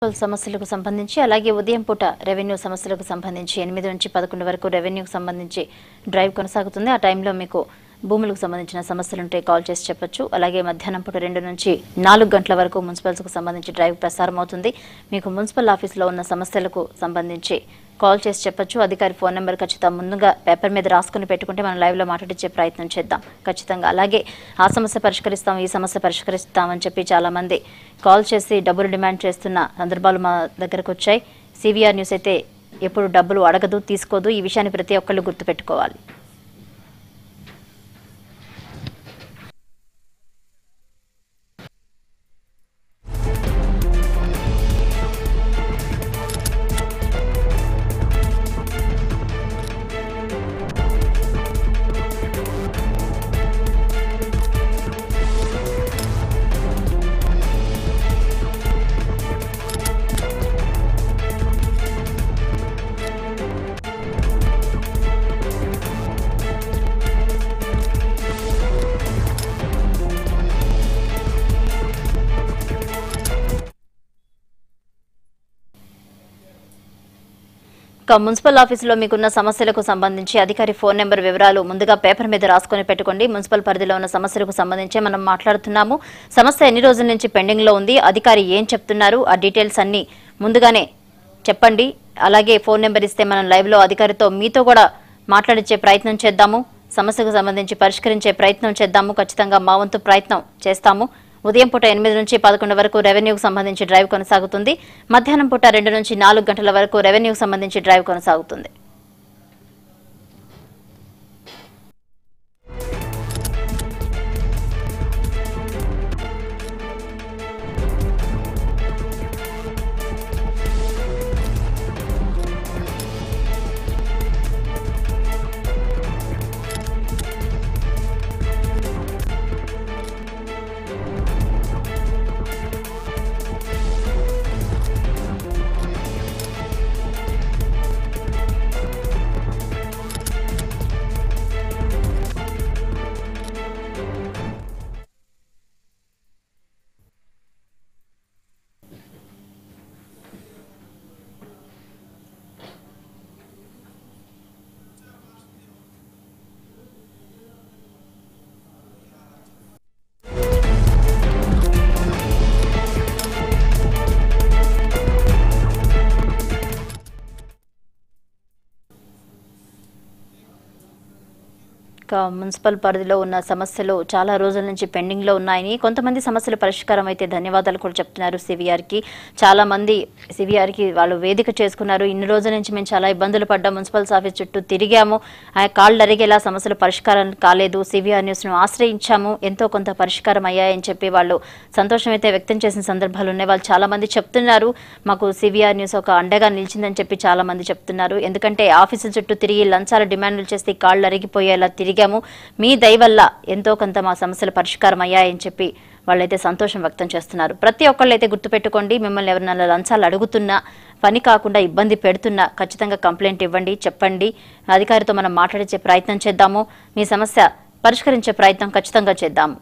సమస్యలకు సంబంధించి అలాగే ఉదయం పూట రెవెన్యూ సమస్యలకు సంబంధించి ఎనిమిది నుంచి పదకొండు వరకు రెవెన్యూకి సంబంధించి డ్రైవ్ కొనసాగుతుంది ఆ టైంలో మీకు భూములకు సంబంధించిన సమస్యలుంటే కాల్ చేసి చెప్పొచ్చు అలాగే మధ్యాహ్నం పూట రెండు నుంచి నాలుగు గంటల వరకు మున్సిపల్స్కు సంబంధించి డ్రైవ్ ప్రసారం అవుతుంది మీకు మున్సిపల్ ఆఫీస్లో ఉన్న సమస్యలకు సంబంధించి కాల్ చేసి చెప్పొచ్చు అధికారి ఫోన్ నెంబర్ ఖచ్చితంగా ముందుగా పేపర్ మీద రాసుకుని పెట్టుకుంటే మనం లైవ్లో మాట్లాడించే ప్రయత్నం చేద్దాం ఖచ్చితంగా అలాగే ఆ సమస్య పరిష్కరిస్తాం ఈ సమస్య పరిష్కరిస్తాం అని చెప్పి చాలామంది కాల్ చేసి డబ్బులు డిమాండ్ చేస్తున్న సందర్భాలు మా దగ్గరకు వచ్చాయి సివిఆర్ న్యూస్ అయితే ఎప్పుడు డబ్బులు అడగదు తీసుకోదు ఈ విషయాన్ని ప్రతి ఒక్కళ్ళు గుర్తుపెట్టుకోవాలి ఇక మున్సిపల్ ఆఫీసులో మీకున్న సమస్యలకు సంబంధించి అధికారి ఫోన్ నెంబర్ వివరాలు ముందుగా పేపర్ మీద రాసుకొని పెట్టుకోండి మున్సిపల్ పరిధిలో ఉన్న సమస్యలకు సంబంధించి మనం మాట్లాడుతున్నాము సమస్య ఎన్ని రోజుల నుంచి పెండింగ్ లో ఉంది అధికారి ఏం చెప్తున్నారు ఆ డీటెయిల్స్ అన్ని ముందుగానే చెప్పండి అలాగే ఫోన్ నెంబర్ ఇస్తే మనం లైవ్ లో అధికారితో మీతో కూడా మాట్లాడించే ప్రయత్నం చేద్దాము సమస్యకు సంబంధించి పరిష్కరించే ప్రయత్నం చేద్దాము ఖచ్చితంగా మా వంతు ప్రయత్నం చేస్తాము ఉదయం పూట ఎనిమిది నుంచి పదకొండు వరకు రెవెన్యూకు సంబంధించి డ్రైవ్ కొనసాగుతుంది మధ్యాహ్నం పూట రెండు నుంచి నాలుగు గంటల వరకు రెవెన్యూకు సంబంధించి డ్రైవ్ కొనసాగుతుంది ఇక మున్సిపల్ పరిధిలో ఉన్న సమస్యలు చాలా రోజుల నుంచి పెండింగ్ లో ఉన్నాయని కొంతమంది సమస్యల పరిష్కారం అయితే ధన్యవాదాలు కూడా చెప్తున్నారు సివిఆర్ కి చాలా మంది సివిఆర్ కి వాళ్ళు వేదిక చేసుకున్నారు ఇన్ని రోజుల నుంచి మేము చాలా ఇబ్బందులు పడ్డాం మున్సిపల్ ఆఫీస్ చుట్టూ తిరిగాము ఆ కాళ్ళు అరిగేలా సమస్యలు పరిష్కారం కాలేదు సివిఆర్ న్యూస్ ను ఆశ్రయించాము ఎంతో కొంత పరిష్కారం అయ్యాయని చెప్పి వాళ్ళు సంతోషం అయితే వ్యక్తం చేసిన సందర్భాలు ఉన్నాయి వాళ్ళు చాలా మంది చెప్తున్నారు మాకు సివిఆర్ న్యూస్ ఒక అండగా నిలిచిందని చెప్పి చాలా మంది చెప్తున్నారు ఎందుకంటే ఆఫీసుల చుట్టూ తిరిగి లంచాల డిమాండ్లు చేస్తే ఈ కాళ్ళు అరిగిపోయేలా తిరిగాము మీ దయ వల్ల ఎంతో కొంత మా సమస్యలు పరిష్కారం అయ్యాయని చెప్పి వాళ్ళైతే సంతోషం వ్యక్తం చేస్తున్నారు ప్రతి ఒక్కళ్ళు అయితే గుర్తుపెట్టుకోండి మిమ్మల్ని ఎవరినైనా లంచాలు అడుగుతున్నా పని కాకుండా ఇబ్బంది పెడుతున్నా ఖచ్చితంగా కంప్లైంట్ ఇవ్వండి చెప్పండి అధికారితో మనం మాట్లాడించే ప్రయత్నం చేద్దాము మీ సమస్య పరిష్కరించే ప్రయత్నం ఖచ్చితంగా చేద్దాము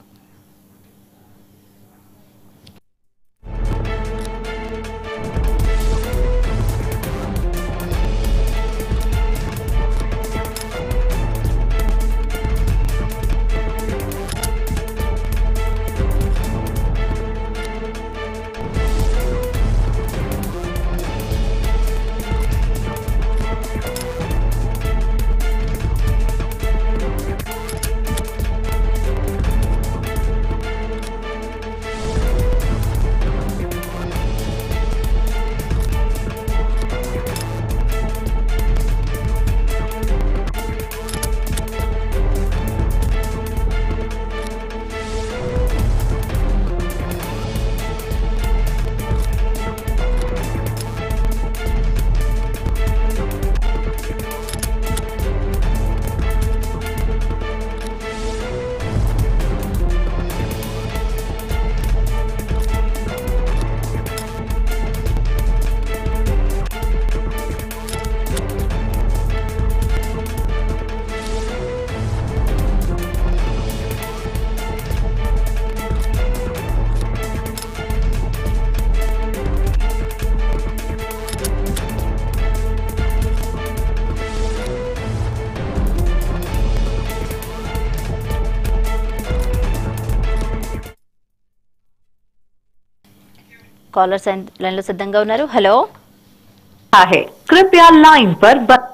కాలర్స్ లైన్ లో సిద్ధంగా ఉన్నారు హలో है कृपया लाइन पर ब-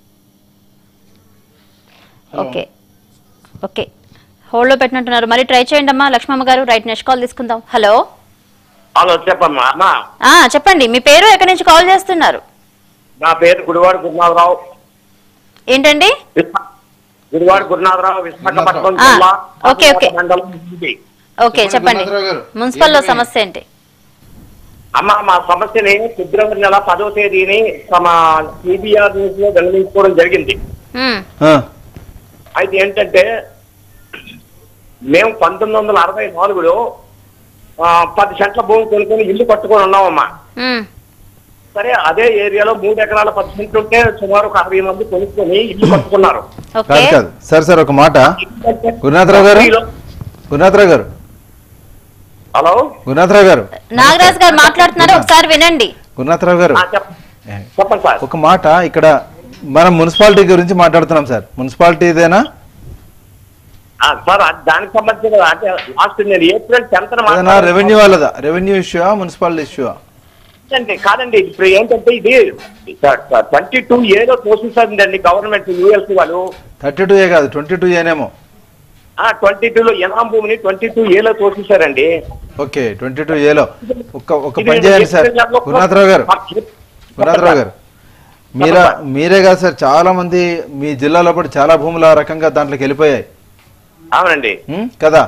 ఓకే ఓకే హోల్డ్ లో పెట్టినట్టున్నారు మరి ట్రై చేయండి అమ్మా Lakshmamma garu right next call తీసుకుందాం హలో హలో చెప్పమ్మా అమ్మా ఆ చెప్పండి మీ పేరు ఎక్కడి నుంచి కాల్ చేస్తున్నారు నా పేరు గుడివాడ గురునాథరావు ఏంటండి విశా- గుడివాడ గురునాథరావు విశాఖపట్నం ఆ, జిల్లా ఓకే, ఓకే. మండలం నుండి. ఓకే చెప్పండి, చెప్పండి గురునాథరావు గారు. మున్సిపల్లో ఏంటి? సమస్య ఏంటి అమ్మా మా సమస్యని ఫిబ్రవరి నెల పదో తేదీని తమ సిబిఆర్ న్యూస్ లో వెల్లడించుకోవడం జరిగింది మ్మ్. ఆ, అయితే ఏంటంటే మేము పంతొమ్మిది వందల అరవై నాలుగులో ఆ, పది సెంట్ల భూమి కొనుక్కొని ఇల్లు కట్టుకొని ఉన్నామమ్మా మ్మ్. సరే అదే ఏరియాలో మూడు ఎకరాల పది సెంట్లు ఉంటే సుమారు ఒక అరవై మంది కొనుక్కొని ఇల్లు కట్టుకున్నారు ఓకే కాదు కాదు సార్ సార్ ఒక మాట గురునాథరావు గారు గురునాథరావు గారు హలో గురునాథరావు గారు నాగరాజ్ గారు మాట్లాడుతున్నారు ఒకసారి వినండి గురునాథరావు గారు ఆ, చెప్ప- చెప్పండి సార్ ఒక మాట ఇక్కడ మనం మున్సిపాలిటీ గురించి మాట్లాడుతున్నాం సార్ మున్సిపాలిటీ ఇదేనా ఆ, సార్ అది దానికి సంబంధించిన అంటే లాస్ట్ నేను ఏప్రిల్ టెన్త్ ఏదైనా రెవెన్యూ వాళ్ళదా రెవెన్యూ ఇష్యూవా మున్సిపాలిటీ ఇష్యూవా కాదండి కాదండి ఇప్పుడు ఏంటంటే ఇది ట్వంటీ టూ ఏలో తోసిస్తుందండి గవర్నమెంట్ యూఎల్సీ వాళ్ళు థర్టీ టూ ఏ కాదు ట్వంటీ టూ ఏనేమో ట్వంటీ టూ లో ఎనాం భూమిని ట్వంటీ టూ ఏలో తోసిస్తారండి ఓకే ట్వంటీ టూ ఏలో ఒక ఒక పని చేయండి సార్ గురునాథరావు గారు గురునాథరావు గారు మీరా మీరే కాదు సార్ చాలా మంది మీ జిల్లాలో కూడా చాలా భూములు ఆ రకంగా దాంట్లోకి వెళ్ళిపోయాయి అవునండి ఉం? కదా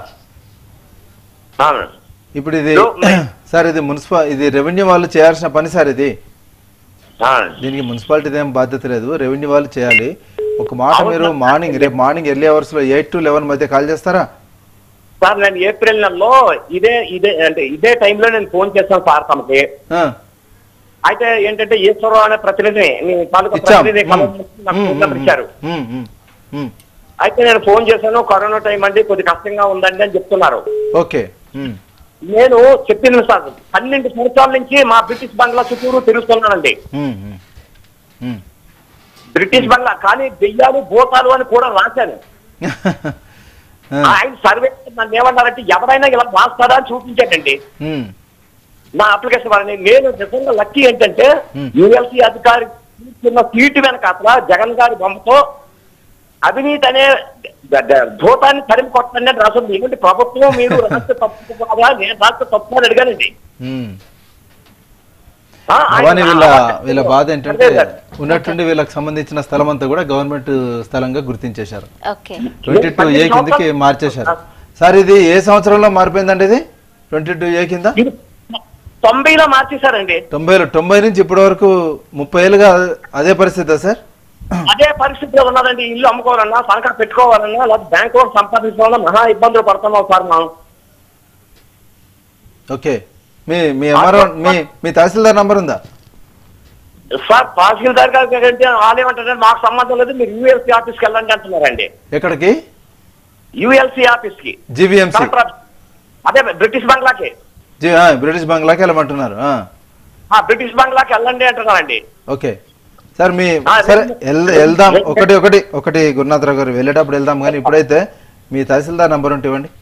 అవును ఇప్పుడు ఇది లో- సార్ ఇది మున్సిపల్ ఇది రెవెన్యూ వాళ్ళు చేయాల్సిన పని సార్ ఇది అవునండి. దీనికి మున్సిపాలిటీ ఏం బాధ్యత లేదు రెవెన్యూ వాళ్ళు చేయాలి ఒక మాట అవును మీరు సార్. మార్నింగ్ రేపు మార్నింగ్ ఎర్లీ అవర్స్ లో ఎయిట్ టు లెవెన్ మధ్య కాల్ చేస్తారా సార్ నేను ఏప్రిల్ నెలలో ఇదే ఇదే అంటే ఇదే టైంలో నేను ఫోన్ చేశాను సార్ తమకి ఆ, అయితే ఏంటంటే ఈశ్వరరావు అనే ప్రతినిధి మీ తాలూకా ఇచ్చాం ప్రతినిధి ఉం, కలవడానికి నాకు ఉం, ఫోన్ నెంబర్ ఉం, ఇచ్చారు ఉం, ఉం, ఉం. అయితే నేను ఫోన్ చేశాను కరోనా టైం అండి కొద్ది కష్టంగా ఉందండి అని చెప్తున్నారు ఓకే ఉం. నేను చెప్పింది సార్ పన్నెండు సంవత్సరాల నుంచి మా బ్రిటిష్ బంగ్లా చుట్టూరు తిరుగుతున్నానండి ఉం, ఉం, ఉం. బ్రిటిష్ బంగ్లా కానీ దెయ్యాలు భూతాలు అని కూడా రాశాను ఆ, ఆయన సర్వే నన్ను ఏమన్నారంటే ఎవరైనా ఇలా రాస్తారా అని చూపించాడండి ఉం. నా అప్లికేషన్ వారిని నేను నిజంగా లక్కీ ఏంటంటే Hmm. యూఎల్సీ అధికారి కూర్చున్న సీటు వెనక అసలు జగన్ గారి బొమ్మతో అవినీతి అనే ద- ద- భూతాన్ని తరిమి కొట్టండి అని రాసింది ఏమంటే ప్రభుత్వం మీరు రాష్ట్ర తప్పు కాదా నేను రాష్ట్ర తప్పు అని అడిగానండి ఉం. ఆ, ఆయన- భవానీ వీళ్ళ ఆ- వీళ్ళ బాధ ఏంటంటే అదే సార్. ఉన్నట్టుండి వీళ్ళకి సంబంధించిన స్థలం అంతా కూడా గవర్నమెంట్ స్థలంగా గుర్తించేశారు ఓకే ట్వంటీ టూ ఏ కిందకి మార్చేశారు సార్ ఇది ఏ సంవత్సరంలో మారిపోయిందండి ఇది ట్వంటీ టూ ఏ కింద ఇది తొంభైలో మార్చేశారండి తొంభైలో తొంభై నుంచి ఇప్పటి వరకు ముప్పై ఏళ్ళుగా అదే పరిస్థితా సార్ అదే పరిస్థితిలో ఉన్నదండి ఇల్లు అమ్ముకోవాలన్నా తనఖా పెట్టుకోవాలన్నా లేదా బ్యాంక్ లో సంపాదించాలన్నా మహా ఇబ్బందులు పడుతున్నాం సార్ మనం ఓకే మీ మీ ఎంఆర్ఓ మీ మీ తహసీల్దార్ నంబర్ ఉందా సార్ తహసీల్దార్ గారికి ఏంటంటే వాళ్ళు ఏమంటారంటే మాకు సంబంధం లేదు మీరు యూఎల్సీ ఆఫీస్కి వెళ్ళండి అంటున్నారండి ఎక్కడికి యూఎల్సీ ఆఫీస్ కి జీవీఎంసీ కలెక్టర్ ఆఫీస్. అదే బ్రిటిష్ బంగ్లాకి జీ ఆ, బ్రిటిష్ బంగ్లాకి వెళ్ళమంటున్నారు ఆ, ఆ బ్రిటిష్ బంగ్లాకి వెళ్ళండి అంటున్నారండి ఓకే సార్ మీ ఆ, సరే రెండు- వెళ్- వెళ్దాం రెండు- ఒకటి ఒకటి ఒకటి గురునాథరావు గారు వెళ్ళేటప్పుడు వెళ్దాం కానీ ఇప్పుడైతే మీ తహసీల్దార్ నంబర్ ఉంటే ఇవ్వండి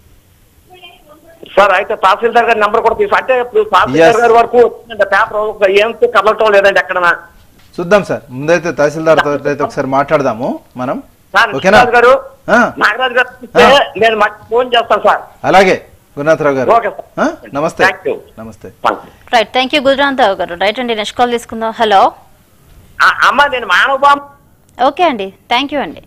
సార్ అయితే తహసీల్దార్ గారి నెంబర్ కూడా తీసు అంటే ఇప్పుడు తహసీల్దార్ Yes. గారి వరకు వచ్చిందండి పేపర్ ఏం కలవటం లేదండి ఎక్కడనా చూద్దాం సార్ ముందైతే తహసీల్దార్ తో అయితే ఒకసారి మాట్లాడదాము మనం సార్ ఓకేనా నాగరాజు గారు ఆ, నాగరాజు గారు ఇస్తే నేను మళ్ళీ ఫోన్ చేస్తాను సార్ అలాగే గురునాథరావు గారు ఓకే సార్. ఆ, నమస్తే Thank you. నమస్తే థాంక్యూ. రైట్ థ్యాంక్ యూ గుజరాంత్ గారు రైట్ అండి నెక్స్ట్ కాల్ తీసుకుందాం హలో ఆ, అమ్మ నేను మానవబామ్ ఓకే అండి థ్యాంక్ యూ అండి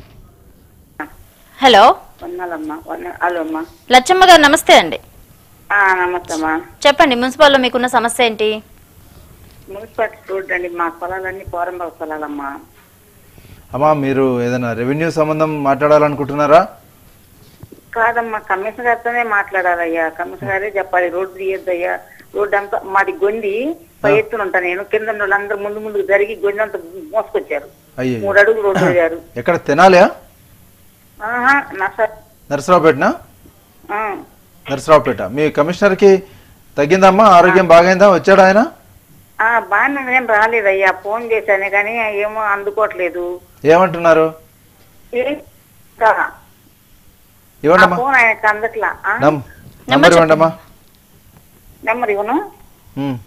హలో వందలమ్మా వంద- హలో అమ్మా లచ్చమ్మ గారు నమస్తే అండి ఆ, నమస్తే అమ్మా చెప్పండి మున్సిపాల్లో మీకున్న సమస్య ఏంటి మున్సిపాలిటీ రోడ్ అండి మా పొలాలన్నీ పోరంబాబు పొలాలమ్మా అమ్మా మీరు ఏదైనా రెవెన్యూ సంబంధం మాట్లాడాలనుకుంటున్నారా కాదమ్మా కమిషనర్ గారితోనే మాట్లాడాలయ్యా కమిషనర్ గారే చెప్పాలి రోడ్డు తీయొద్దయ్యా రోడ్డు అంతా మాది గొండి పై ఎత్తున ఉంటా నేను కింద ఉన్న వాళ్ళందరూ ముందు ముందు జరిగి గొండి అంతా మోసుకొచ్చారు అయ్యో మూడు అడుగులు రోడ్డు వేయారు ఎక్కడ తినాలియా ఆహా నర్స- నరసరావుపేటనా ఆ నరసరావుపేట మీ కమిషనర్కి తగ్గిందమ్మా ఆరోగ్యం బాగైందా వచ్చాడు ఆయన ఆ, బాగానే నేను రాలేదయ్యా ఫోన్ చేశాను కానీ ఏమో అందుకోవట్లేదు ఏమంటున్నారు ఏం కా- ఆ ఇవ్వండమ్మా ఫోన్ ఆయనకు అందట్లా ఆ? నం నంబర్ ఇవ్వండమ్మా నెంబర్ ఇవ్వను ఉమ్.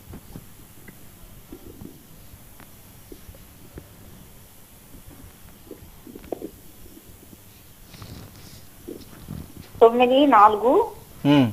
తొమ్మిది నాలుగు ఉమ్.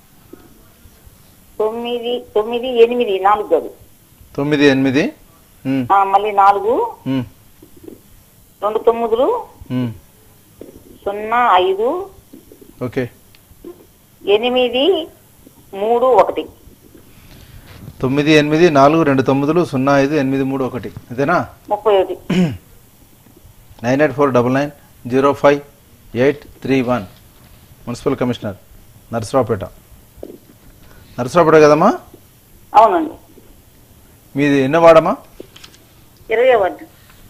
తొమ్మిది తొమ్మిది ఎనిమిది నాలుగు గదు తొమ్మిది ఎనిమిది ఉమ్. ఆ, మళ్ళీ నాలుగు ఉమ్. రెండు తొమ్మిదిలు ఉమ్. సున్నా ఐదు ఓకే ఎనిమిది మూడు ఒకటి తొమ్మిది ఎనిమిది నాలుగు రెండు తొమ్మిదిలు సున్నా ఐదు ఎనిమిది మూడు ఒకటి ఇదేనా ముప్పై ఒకటి nine eight four double nine zero five eight three one municipal commissioner Narasaraopet Narasaraopet కదమ్మా అవునండి మీది ఎన్నో వాడమ్మా ఇరవై వార్డు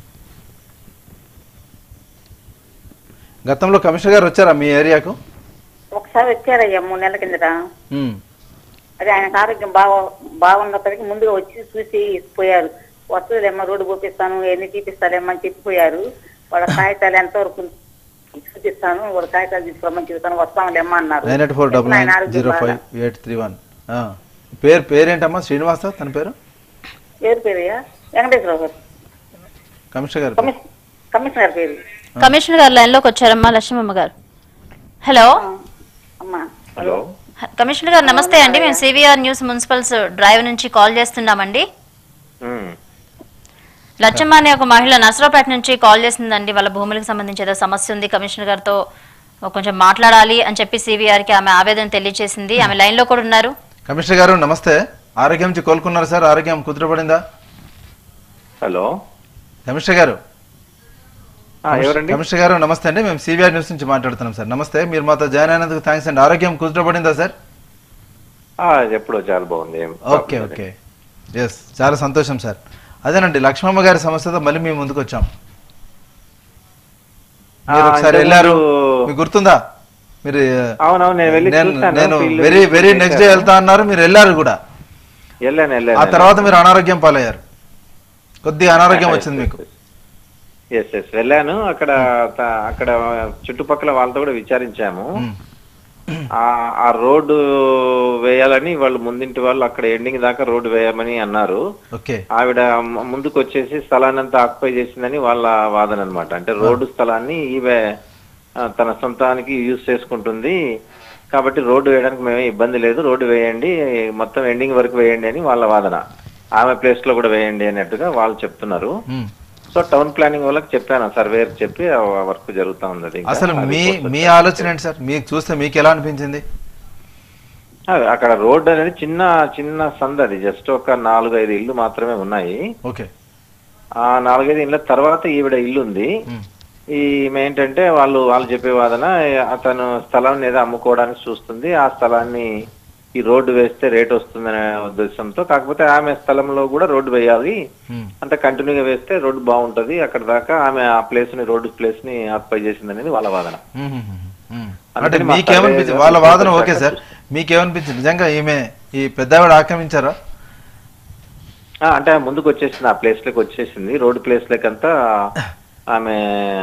గతంలో కమిషనర్ గారు వచ్చారా మీ ఏరియాకు ఒకసారి వచ్చారయ్యా మూడు నెలల కిందట ఉమ్. అదే ఆయనకు ఆరోగ్యం బాగా బాగున్నప్పటికీ ముందుగా వచ్చి చూసి పోయారు వస్తుందేమో రోడ్డు పోపిస్తాను ఎన్ని తీపిస్తారేమో అని చెప్పిపోయారు వాళ్ళ కాగితాలు ఎంతవరకు చూపిస్తాను వాళ్ళ కాగితాలు తీసుకోమని చెబుతాను వస్తాంలేమ్మా అన్నారు నైన్ ఎయిట్ ఫోర్ డబల్ ఆయన నైన్ ఆరోగ్యం జీరో బాగా- ఫైవ్ ఎయిట్ త్రీ వన్ పేరు పేరేంటమ్మా శ్రీనివాస తన పేరు పేరు పేరయ్యా వెంకటేశ్వరరావు గారు కమిషనర్ గారు కమిషన్ కమిషనర్ పేరు కమిషనర్ గారు లైన్లోకి వచ్చారమ్మా లక్ష్మమ్మ గారు హలో ఆ, అమ్మా హలో కమిషనర్ గారు నమస్తే అండి మేము సివిఆర్ న్యూస్ మున్సిపల్స్ డ్రైవ్ నుంచి కాల్ చేస్తున్నామండి మ్మ్. లచ్చమ్మ అనే ఒక మహిళ నసరాపేట నుంచి కాల్ చేసిందండి వాళ్ళ భూములకు సంబంధించి ఏదో సమస్య ఉంది కమిషనర్ గారితో కొంచెం మాట్లాడాలి అని చెప్పి సివిఆర్ కి ఆమె ఆవేదన తెలియజేసింది ఆమె లైన్ లో కూడా ఉన్నారు కమిషనర్ గారు నమస్తే ఆరోగ్యం నుంచి కోలుకున్నారు సార్ ఆరోగ్యం కుదురపడిందా హలో కమిషనర్ గారు ఆ, ఎవరండి కమిషనర్ గారు నమస్తే అండి మేము సివిఆర్ న్యూస్ నుంచి మాట్లాడుతున్నాం సార్ నమస్తే మీరు మాతో జాయిన్ అయినందుకు థ్యాంక్స్ అండి ఆరోగ్యం కుదురపడిందా సార్ ఆ, ఎప్పుడో చాలా బాగుంది ఏం ఓకే ప్రాబ్లం ఓకే ఎస్ చాలా సంతోషం సార్ అదేనండి లక్ష్మమ్మ గారి సమస్యతో మళ్ళీ మేము ముందుకు వచ్చాం మీరు ఆ, ఒకసారి ఇంతకు వెళ్ళారు ముందు- మీకు గుర్తుందా మీరు అవునవును, నేను వెళ్ళి నేను చూశాను, నేను field very visit very next day చేశాను. వెళ్తా అన్నారు మీరు వెళ్ళారు కూడా వెళ్ళాను వెళ్ళాను ఆ తర్వాత మీరు అనారోగ్యం పాలయ్యారు కొద్దిగా అనారోగ్యం వచ్చింది మీకు ఎస్ ఎస్ వెళ్ళాను అక్కడ త- అక్కడ చుట్టుపక్కల వాళ్ళతో కూడా విచారించాము మ్మ్. ఆ ఆ రోడ్డు వేయాలని వాళ్ళు ముందింటి వాళ్ళు అక్కడ ఎండింగ్ దాకా రోడ్డు వేయమని అన్నారు ఓకే ఆవిడ మ- ముందుకు వచ్చేసి స్థలాన్ని అంతా ఆక్యుపై చేసిందని వాళ్ళ వాదన అన్నమాట అంటే రోడ్డు స్థలాన్ని ఈమె ఆ, తన సొంతానికి యూజ్ చేసుకుంటుంది కాబట్టి రోడ్డు వేయడానికి మేమే ఇబ్బంది లేదు రోడ్డు వేయండి మొత్తం ఎండింగ్ వరకు వేయండి అని వాళ్ళ వాదన ఆమె ప్లేస్ లో కూడా వేయండి అన్నట్టుగా వాళ్ళు చెప్తున్నారు మ్మ్. సో టౌన్ ప్లానింగ్ వాళ్ళకి చెప్పాను సర్వేర్ చెప్పి ఆ వర్క్ జరుగుతా ఉంది అది ఇంకా. అసలు ఆ మీ reports మీ వచ్చాక. ఆలోచన ఏంటి సార్ మీకు చూస్తే మీకు ఎలా అనిపించింది ఆ, అక్కడ రోడ్డు అనేది చిన్న చిన్న సంద అది జస్ట్ ఒక నాలుగు ఐదు ఇల్లు మాత్రమే ఉన్నాయి ఓకే ఆ నాలుగైదు ఇళ్ళ తర్వాత ఈవిడ ఇల్లు ఉంది మ్మ్. ఈ ఈమె ఏంటంటే వాళ్ళు వాళ్ళు చెప్పే వాదన అతను స్థలం ఏదో అమ్ముకోవడానికి చూస్తుంది ఆ స్థలాన్ని ఈ రోడ్డు వేస్తే రేట్ వస్తుందనే ఉద్దేశంతో కాకపోతే ఆమె స్థలంలో కూడా రోడ్డు వేయాలి మ్మ్. అంత కంటిన్యూగా వేస్తే రోడ్డు బాగుంటది అక్కడ దాకా ఆమె ఆ ప్లేస్ ని రోడ్డు ప్లేస్ ని ఆక్యుపై చేసింది అనేది వాళ్ళ వాదన మ్మ్, మ్మ్, మ్మ్, మ్మ్. అందుకని అంటే మా మీకేమనిపించింది సర్వే వాళ్ళ వాదన రిపోర్ట్ ఓకే సార్ వచ్చాక మీకేమనిపించింది నిజంగా ఈమె ఈ పెద్దవాడు ఆక్రమించారా ఆ, అంటే ఆమె ముందుకు వచ్చేసింది ఆ ప్లేస్ లోకి వచ్చేసింది రోడ్డు ప్లేస్ అంతా ఆమె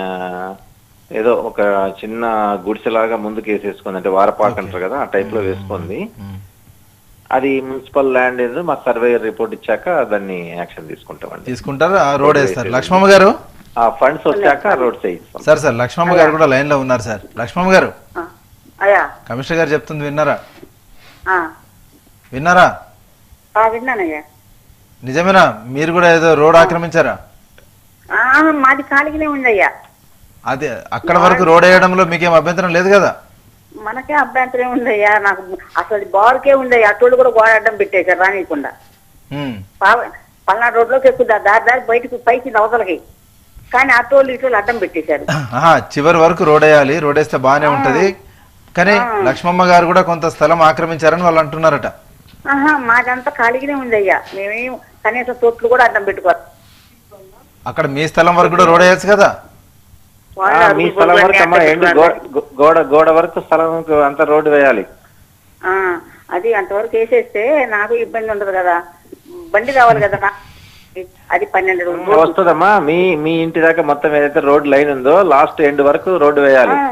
ఏదో ఒక చిన్న గుడిసెలాగా ముందుకు వేసేసుకుంది అంటే వారపాక అంటారు కదా ఆ టైప్ లో వేసుకుంది మ్మ్. అది మున్సిపల్ ల్యాండ్ ఏదో మా సర్వేయర్ రిపోర్ట్ ఇచ్చాక దాన్ని యాక్షన్ తీసుకుంటామండి తీసుకుంటారు ఆ రోడ్ వేస్తారు లక్ష్మమ్మ గారు ఆ ఫండ్స్ వచ్చాక రోడ్ చేయిస్తాం సార్ సార్ లక్ష్మమ్మ గారు కూడా లైన్ లో ఉన్నారు సార్ లక్ష్మమ్మ గారు ఆ, అయ్యా కమిషనర్ గారు చెప్తుంది విన్నారా ఆ, విన్నారా ఆ, విన్నానయ్యా నిజమేనా మీరు కూడా ఏదో రోడ్ ఆక్రమించారా ఆ, మాది ఖాళీగానే ఉందయ్యా అదే అక్కడ వరకు రోడ్ వేయడంలో మీకేం అభ్యంతరం లేదు కదా మనకే అభ్యంతరం ఉందయ్యా నాకు అసలు బారుకే ఉందయ్యా అటోళ్ళు కూడా గోడ అడ్డం పెట్టేశారు రానియకుండా ఉమ్. పా- పల్నాడు రోడ్లోకి ఎక్కుదా దారి దారి బయటకు పైకి అవతలకి కానీ అటోళ్ళు ఇటోళ్ళు అడ్డం పెట్టేశారు ఆహా చివరి వరకు రోడ్ వేయాలి రోడ్ వేస్తే బాగానే ఉంటది కానీ లక్ష్మమ్మ గారు కూడా కొంత స్థలం ఆక్రమించారని వాళ్ళు అంటున్నారట ఆహా మాదంతా ఖాళీగానే ఉందయ్యా మేమేం కనీసం తోట్లు కూడా అడ్డం పెట్టుకోరు అక్కడ మీ స్థలం వరకు కూడా రోడ్ వేయచ్చు కదా ఆ, మీ స్థలం వరకు అమ్మా ఎండు గో- గో- గోడ గోడ వరకు స్థలం అంతా రోడ్డు వేయాలి ఆ, అది అంతవరకు వేసేస్తే నాకు ఇబ్బంది ఉండదు కదా బండి కావాలి కదా నాకు. అది పన్నెండు రోజులు వస్తుందమ్మా మీ మీ ఇంటి దాకా మొత్తం ఏదైతే రోడ్ లైన్ ఉందో లాస్ట్ ఎండ్ వరకు రోడ్డు వేయాలి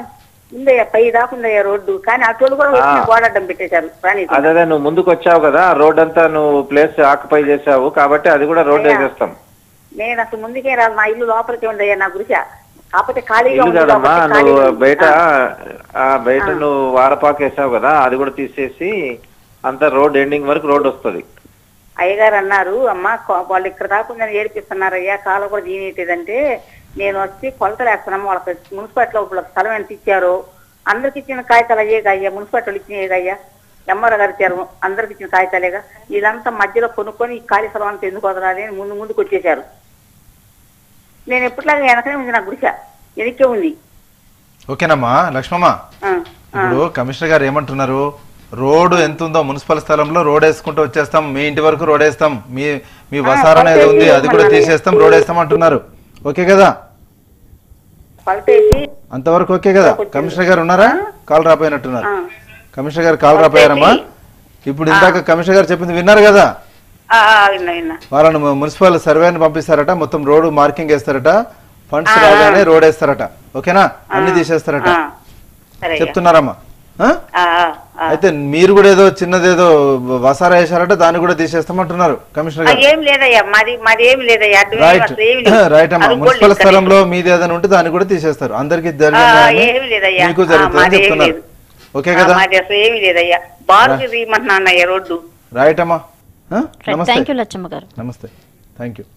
ఉందయ్యా పై దాకా ఉందయ్యా రోడ్డు కానీ అటోళ్ళు కూడా వచ్చి ఆ. గోడడ్డం పెట్టేశారు రాని అదే అదే నువ్వు ముందుకు వచ్చావు కదా రోడ్ అంతా నువ్వు ప్లేస్ ఆక్యుపై చేసావు కాబట్టి అది కూడా రోడ్ అయ్యా. వేసేస్తాం నేను అసలు ముందుకే రాదు నా ఇల్లు లోపలికి ఉందయ్యా నా గురిస కాకపోతే ఖాళీగా ఇల్లు ఉంది కాదమ్మా కాబట్టి నువ్వు ఖాళీగా ఉంది. బయట ఆ. ఆ బయట నువ్వు వారపాకు వేసావు కదా అది కూడా తీసేసి అంతా రోడ్ ఎండింగ్ వరకు రోడ్ వస్తుంది అయ్యగారు అన్నారు అమ్మ కొ- వాళ్ళు ఇక్కడ దాకా ఉందని ఏడిపిస్తున్నారు అయ్యా కాలు కూడా దీనేటంటే నేను వచ్చి కొలతలు వేస్తున్నాము వాళ్ళకి మున్సిపాలిటీలో ఇప్పుడు స్థలం ఎంత ఇచ్చారో అందరికి ఇచ్చిన కాగితాలు అయ్యే అయ్యా మున్సిపాలిటీ ఇచ్చినాయి అయ్యా ఎంఆర్ గారు ఇచ్చారు అందరికి ఇచ్చిన కాగితాలేగా వీళ్ళంతా మధ్యలో కొనుక్కొని ఈ ఖాళీ స్థలం అంతా ఎందుకు వదలాలి అని ముందు ముందుకు వచ్చేసారు నేను ఎప్పటిలాగా వెనకనే ఉంది నా గుడిస వెనక్కే ఉంది ఓకేనమ్మా లక్ష్మమ్మ ఆ, ఆ. ఇప్పుడు కమిషనర్ గారు ఏమంటున్నారు రోడ్డు ఎంత ఉందో మున్సిపల్ స్థలంలో రోడ్ వేసుకుంటూ వచ్చేస్తాం మీ ఇంటి వరకు రోడ్ వేస్తాం మీ మీ వసారం ఏదో ఉంది అది కూడా తీసేస్తాం రోడ్ వేస్తాం అంటున్నారు ఓకే కదా కొలతేసి అంతవరకు ఓకే కదా కమిషనర్ గారు ఉన్నారా కాల్ రాపోయినట్టున్నారు ఆ. కమిషనర్ గారు కాల్ రాపోయారమ్మా ఇప్పుడు ఇందాక కమిషనర్ గారు చెప్పింది విన్నారు కదా ఆ, ఆ, విన్నా విన్నా వాళ్ళని ము- మున్సిపల్ సర్వేని పంపిస్తారట మొత్తం రోడ్డు మార్కింగ్ వేస్తారట ఫండ్స్ రాగానే రోడ్ వేస్తారట ఓకేనా అన్ని తీసేస్తారట ఆ, సరే అయ్యా. చెప్తున్నారమ్మా ఆ? ఆ, ఆ, ఆ. అయితే మీరు కూడా ఏదో చిన్నదేదో వసారా వేశారట దాన్ని కూడా తీసేస్తామంటున్నారు కమిషనర్ ఆ, గారు ఏం లేదయ్యా మాది మాది ఏం లేదయ్యా అడ్డు ఏం రైట్ అసలు ఏమి లేదు. రైట్ అమ్మా అది కూడా మున్సిపల్ లేదు స్థలంలో మీది ఏదైనా ఉంటే దాన్ని కూడా తీసేస్తారు అందరికి ఆ, ఏమీ లేదయ్యా. మీకు ఆ, జరుగుతుందని మాది ఏమీ చెప్తున్నారు లేదు. ఓకే ఆ, కదా మాది అసలు ఏమీ లేదయ్యా బారుకి తీయమంటున్నానయ్యా రోడ్డు రైట్ అమ్మా ఆ? నమస్తే థ్యాంక్ యూ లచ్చమ్మ గారు నమస్తే థ్యాంక్ యూ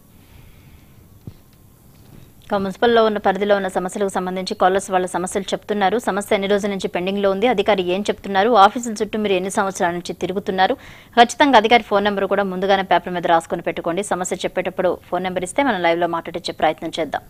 ఇక మున్సిపల్లో ఉన్న పరిధిలో ఉన్న సమస్యలకు సంబంధించి కాలర్స్ వాళ్ళ సమస్యలు చెప్తున్నారు సమస్య ఎన్ని రోజుల నుంచి పెండింగ్ లో ఉంది అధికారి ఏం చెప్తున్నారు ఆఫీసుల చుట్టూ మీరు ఎన్ని సంవత్సరాల నుంచి తిరుగుతున్నారు ఖచ్చితంగా అధికారి ఫోన్ నెంబర్ కూడా ముందుగానే పేపర్ మీద రాసుకొని పెట్టుకోండి సమస్య చెప్పేటప్పుడు ఫోన్ నెంబర్ ఇస్తే మనం లైవ్ లో మాట్లాడించే ప్రయత్నం చేద్దాం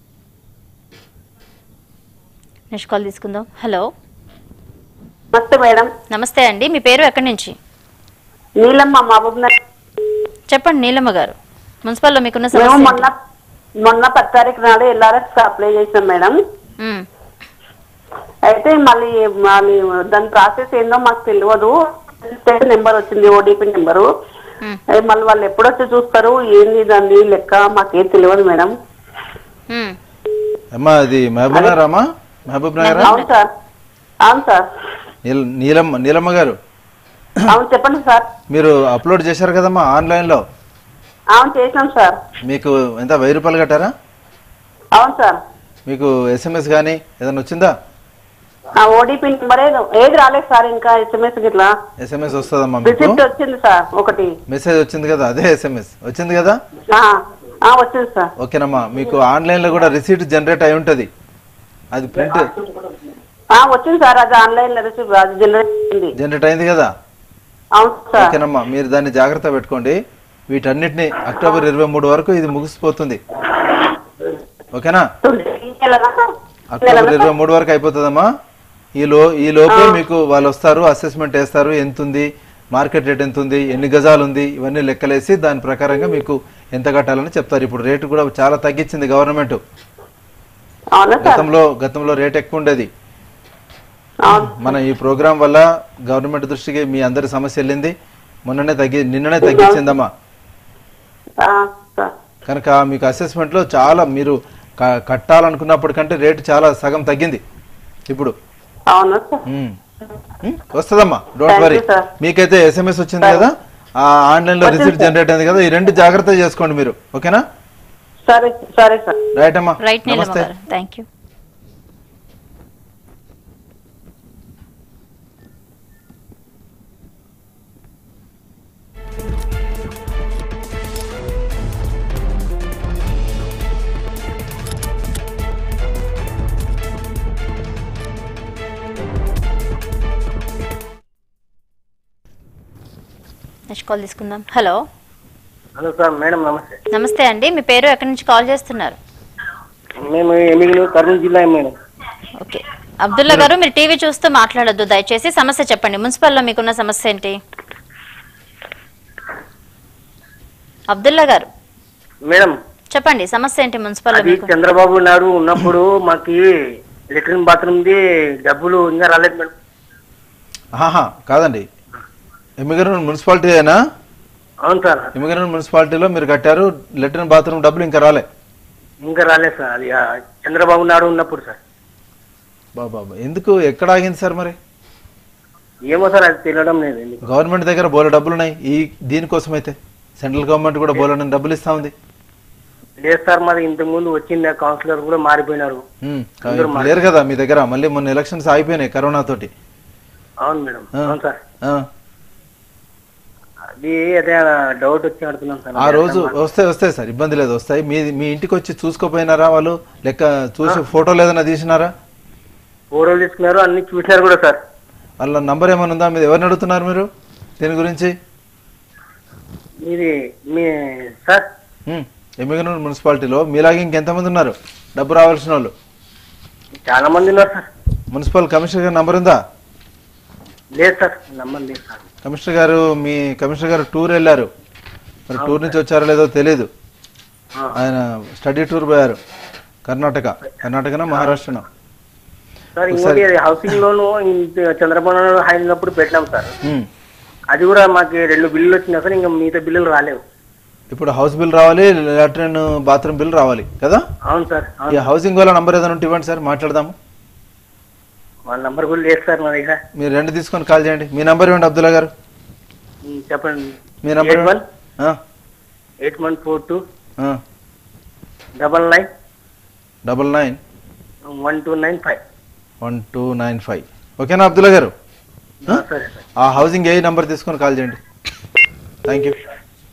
నెక్స్ట్ కాల్ తీసుకుందాం హలో నమస్తే మేడం నమస్తే అండి మీ పేరు ఎక్కడి నుంచి నీలమ్మ మహబూబ్ నగర్ చెప్పండి నీలమ్మ గారు మున్సిపల్లో మీకున్న మేము సమస్య మొన్న మొన్న పది తారీఖు నాడు ఎల్ఆర్ఎస్ అప్లై చేసాం మేడం ఏంటి? మ్, అయితే మళ్ళీ మళ్ళీ దాని ప్రాసెస్ ఏందో మాకు తెలియదు నెంబర్ వచ్చింది ఓడిపి నెంబరు మ్, అది మళ్ళీ వాళ్ళు ఎప్పుడు వచ్చి చూస్తారు ఏంది దాన్ని లెక్క మాకేం తెలియదు మేడం మ్. అమ్మా అది మహబూబ్ నగర్ అమ్మా మహబూబ్ నగర్ అవును సార్ అవును సార్ నీల నీలమ్మ నీలమ్మ గారు అవును చెప్పండి సార్ మీరు అప్లోడ్ చేశారు కదమ్మా ఆన్లైన్లో అవును చేసినాం సార్ మీకు ఎంత వెయ్యి రూపాయలు కట్టారా అవును సార్ మీకు ఎస్ఎంఎస్ కానీ ఏదైనా వచ్చిందా ఆ ఓడిపి నెంబర్ ఏదో ఏది రాలేదు సార్ ఇంకా ఎస్ఎంఎస్ గిట్లా ఎస్ఎంఎస్ వస్తుందమ్మా మీకు రిసిప్ట్ వచ్చింది సార్ ఒకటి మెసేజ్ వచ్చింది కదా అదే ఎస్ఎంఎస్ వచ్చింది కదా ఆ, ఆ, వచ్చింది సార్ ఓకేనమ్మా మీకు ఆన్లైన్లో కూడా రిసీట్ జనరేట్ అయి ఉంటుంది అది ప్రింట్ ఆ, వచ్చింది సార్ అది ఆన్లైన్ లో రిసిప్ట్ అది జనరేట్ అయింది జనరేట్ అయింది కదా అవును సార్ ఓకేనమ్మా మీరు దాన్ని జాగ్రత్త పెట్టుకోండి వీటన్నిటిని అక్టోబర్ ఇరవై మూడు వరకు ఇది ముగిసిపోతుంది ఓకేనా ఈ నెలనా? అక్టోబర్ ఇరవై మూడు వరకు అయిపోతుందమ్మా ఈ లో ఈ లోపే మీకు వాళ్ళు వస్తారు అసెస్మెంట్ వేస్తారు ఎంత ఉంది మార్కెట్ రేట్ ఎంత ఉంది ఎన్ని గజాలు ఉంది ఇవన్నీ లెక్కలేసి దాని ప్రకారంగా మీకు ఎంత కట్టాలని చెప్తారు ఇప్పుడు రేటు కూడా చాలా తగ్గించింది గవర్నమెంట్ అవునా సార్ గతంలో గతంలో రేట్ ఎక్కువ ఉండేది అవును మన ఈ ప్రోగ్రాం వల్ల గవర్నమెంట్ దృష్టికి మీ అందరి సమస్య వెళ్ళింది మొన్ననే తగ్గి నిన్ననే తగ్గించిందమ్మా ఆ, సార్ కనుక మీకు అసెస్మెంట్లో చాలా మీరు క- కట్టాలనుకున్నప్పటికంటే రేటు చాలా సగం తగ్గింది ఇప్పుడు అవునా సార్ ఉమ్. ఉమ్, వస్తుందమ్మా don't Thank worry you, sir. మీకైతే ఎస్ఎంఎస్ వచ్చింది కదా ఆ ఆన్లైన్ లో వచ్చింది, రిసిప్ట్ sir. జనరేట్ అయింది కదా ఈ రెండు జాగ్రత్త చేసుకోండి మీరు ఓకేనా సరే సరే సార్ రైట్ అమ్మా రైట్ నీలమ్మ నమస్తే గారు థ్యాంక్ యూ నెక్స్ట్ కాల్ తీసుకుందాం హలో హలో సార్ మేడం నమస్తే నమస్తే అండి మీ పేరు ఎక్కడి నుంచి కాల్ చేస్తున్నారు మేము ఎమిగిలు కర్నూలు జిల్లా మేడం ఓకే అబ్దుల్లా గారు మీరు టీవీ చూస్తూ మాట్లాడొద్దు దయచేసి సమస్య చెప్పండి మున్సిపల్లో మీకున్న సమస్య ఏంటి అబ్దుల్లా గారు మేడం చెప్పండి సమస్య ఏంటి మున్సిపల్లో అది మీకు చంద్రబాబు నాయుడు ఉన్నప్పుడు మాకు లెట్రిన్ బాత్రూమ్ది డబ్బులు ఇంకా రాలేదు మేడం ఆహా కాదండి ఎమ్మిగనూరు మున్సిపాలిటీ అయినా అవును సార్ ఎమ్మిగనూరు మున్సిపాలిటీలో మీరు కట్టారు లెట్రిన్ బాత్రూమ్ డబ్బులు ఇంకా రాలే ఇంకా రాలేదు సార్ అది ఆ, చంద్రబాబు నాయుడు ఉన్నప్పుడు సార్ బాబా ఎందుకు ఎక్కడ ఆగింది సార్ మరి ఏమో సార్ అది తెలియడం లేదండి గవర్నమెంట్ దగ్గర బోల డబ్బులు ఉన్నాయి ఈ దీనికోసం అయితే సెంట్రల్ గవర్నమెంట్ కూడా బోలని డబ్బులు ఇస్తా ఉంది లేదు సార్ మాది ఇంతకు ముందు వచ్చింది ఆ కౌన్సిలర్ కూడా మారిపోయినారు ఉమ్, అందరూ ఇప్పుడు లేరు కదా మీ దగ్గర మళ్ళీ మొన్న ఎలక్షన్స్ ఆగిపోయినాయి కరోనా తోటి అవును మేడం ఆ. అవును సార్ ఆ, అది అదే డౌట్ వచ్చి అడుగుతున్నాం సార్ ఆ రోజు వస్తాయి వస్తాయి సార్ ఇబ్బంది లేదు వస్తాయి మీ మీ ఇంటికి వచ్చి చూసుకోపోయినారా వాళ్ళు లెక్క చూసి ఫోటోలు ఏదైనా తీసినారా ఫోటోలు తీసుకున్నారు అన్ని చూసినారు కూడా సార్ వాళ్ళ నంబర్ ఏమైనా ఉందా మీరు ఎవరిని అడుగుతున్నారు మీరు దీని గురించి మీది మీ సార్ ఉమ్, ఎమ్మిగనూరు మున్సిపాలిటీలో మీలాగే ఇంకెంతమంది ఉన్నారు డబ్బు రావాల్సిన వాళ్ళు చాలా మంది ఉన్నారు సార్ మున్సిపల్ కమిషనర్ గారి నంబర్ ఉందా లేదు సార్ నమ్మం లేదు సార్ కమిషనర్ గారు మీ కమిషనర్ గారు టూర్ వెళ్ళారు మరి టూర్ నుంచి వచ్చారో లేదో తెలియదు ఆ. ఆయన స్టడీ టూర్ పోయారు కర్ణాటక కర్ణాటకనా మహారాష్ట్రనా సార్ ఇంకోటి అది హౌసింగ్ లోన్ ఇంత చంద్రబాబు నాయుడు అయినప్పుడు పెట్టినాం సార్ ఉమ్. అది కూడా మాకు రెండు బిల్లులు వచ్చినాయి సార్ ఇంకా మిగతా బిల్లులు రాలేవు ఇప్పుడు హౌస్ బిల్ రావాలి లాట్రిన్ బాత్రూమ్ బిల్ రావాలి కదా అవును సార్ ఈ అవును హౌసింగ్ వాళ్ళ నంబర్ ఏదైనా ఉంటే ఇవ్వండి సార్ మాట్లాడదాము వాళ్ళ నంబర్ కూడా లేదు సార్ మా దగ్గర మీరు రెండు తీసుకొని కాల్ చేయండి మీ నంబర్ ఇవ్వండి అబ్దుల్లా గారు ఉమ్, చెప్పండి మీ నంబర్ ఎయిట్ వన్ ఆ, ఎయిట్ వన్ ఫోర్ టూ ఆ, double nine double nine one two nine five one two nine five ఓకేనా అబ్దుల్లా గారు ఆ? సరే సార్ ఆ హౌసింగ్ ఏ నంబర్ తీసుకొని కాల్ చేయండి thank you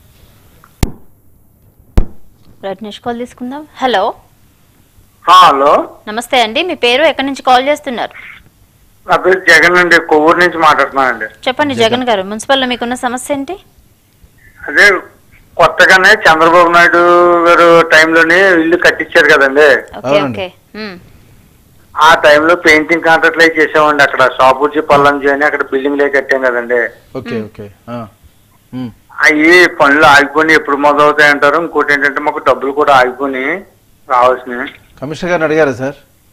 right next call తీసుకుందాం హలో హలో నమస్తే అండి మీ పేరు ఎక్కడి నుంచి కాల్ చేస్తున్నారు నా పేరు జగన్ అండి కొవ్వూరు నుంచి మాట్లాడుతున్నానండి చెప్పండి జగన్ గారు మున్సిపల్లో మీకున్న సమస్య ఏంటి అదే కొత్తగానే చంద్రబాబు నాయుడు గారు టైంలోనే ఇల్లు కట్టించారు కదండి ఓకే అవునండి. ఓకే ఉమ్, ఆ టైంలో పెయింటింగ్ కాంట్రాక్ట్లు అవి చేసామండి అక్కడ షాపూర్చి పల్లంజి అని అక్కడ బిల్డింగ్ లే కట్టాం కదండి ఓకే ఓకే ఆ. ఉమ్. అవి పనులు ఆగిపోయి ఎప్పుడు మొదలవుతాయి అంటారు ఇంకోటి ఏంటంటే మాకు డబ్బులు కూడా ఆగిపోయి రావాల్సినవి కమిషనర్ గారిని అడిగారా సార్